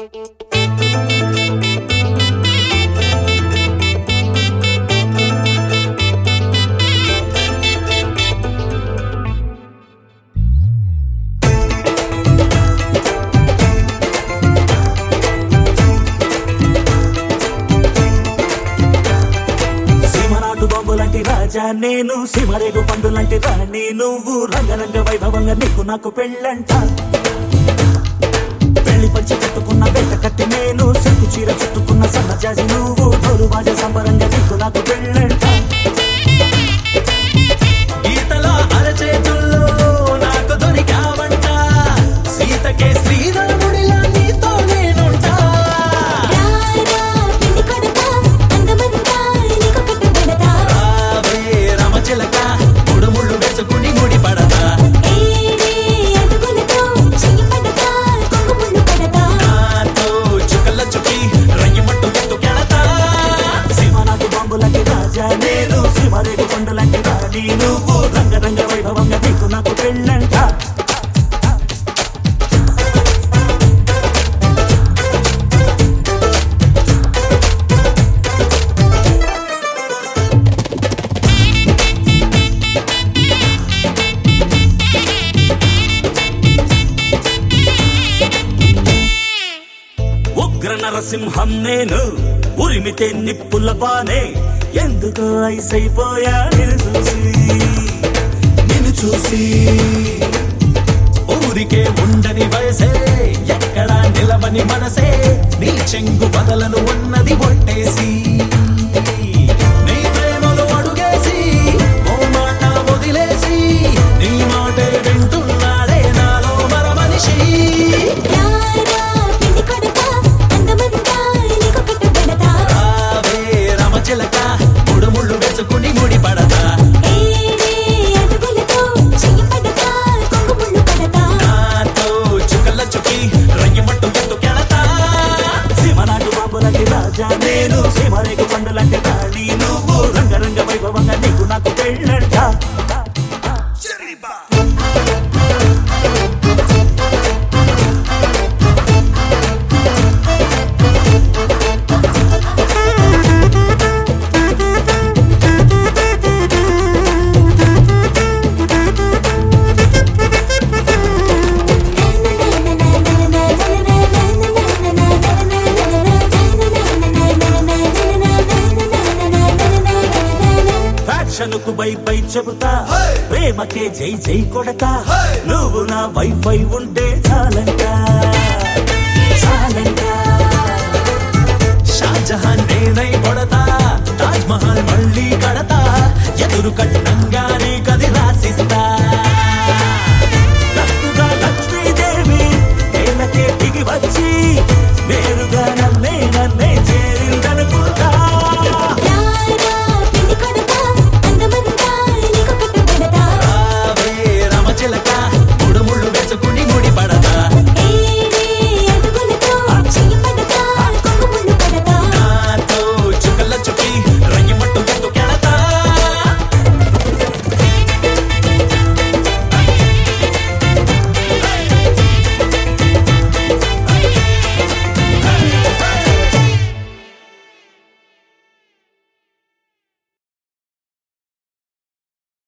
సీమనాటు బాంబులాంటి రాజా నేను సీమరేగు పండులాంటి రాణి నువ్వు రంగరంగ వైభవంగా నీకు నాకు పెళ్ళంట పెళ్లి పంచి కట్టుకున్న వెంట కట్టి నేను సిగ్గు చీర చుట్టుకున్న సన్నజాజి నువ్వు డోలు బాజ సంబరంగా నీకు నాకు పెళ్ళంట గీతల అరచేతుల్లో నాకు దొరికావంట సీతకే శ్రీరాముడిలా నీతో నేనుంటా రారా పెళ్లి కొడకా అందమంతా నీకు కట్టుబడతా రావే రమచిలక ముడుముళ్ళు వేసుకుని ముడి పడతా ఏడే అడుగులతో చెయ్యి పడతా కుంకుముళ్ళు పడతా నాతో చుక్కల చుట్టి రయ్యమట్టు ఎత్తుకెళతా సీమనాటు బాంబులాంటి రాజా నేను సీమరేగు పండులాంటి రాణి నువ్వు రంగరంగ వైభవంగా నీకు నాకు పెళ్ళంట ఉగ్ర నరసింహం నేను ఉరిమితే నిప్పుల బానే ఎందుకో ఐసైపోయా నిన్ను చూసి నిన్ను చూసి ఊరికే ఉండని వయసే ఎక్కడా నిలవని మనసే నీ చెంగు బదలను ఉన్నది ఒట్టేసి నీ ప్రేమలో అడుగేసి ఓ మాట వదిలేసి నీ మాటే వింటున్నాడే నాలో మర మనిషి రారా పెళ్లి కొడకా అందమంతా నీకు కట్టుబడతా రావే రమచిలక ముడుముళ్ళు వేసుకుని ముడి పడతా ఏడే అడుగులతో చెయ్యి పడతా కుంకుముళ్ళు పడతా నాతో చుక్కల చుట్టి రయ్యమట్టు ఎత్తుకెళతా సీమనాటు బాంబులాంటి రాజా నేను సీమరేగు పండులాంటి రాణి నువ్వు రంగరంగ వైభవంగా నీకు నాకు పెళ్ళంట ఫ్యాక్షన్ కు బై బై చెబుతా ప్రేమకే జై జై కొడతా నువ్వు నా వైఫై ఉంటే చాలంట చాలంట షాజహాన్ నేనై కొడతా తాజ్ మహల్ మళ్ళీ కడతా ఎదురు కట్నంగా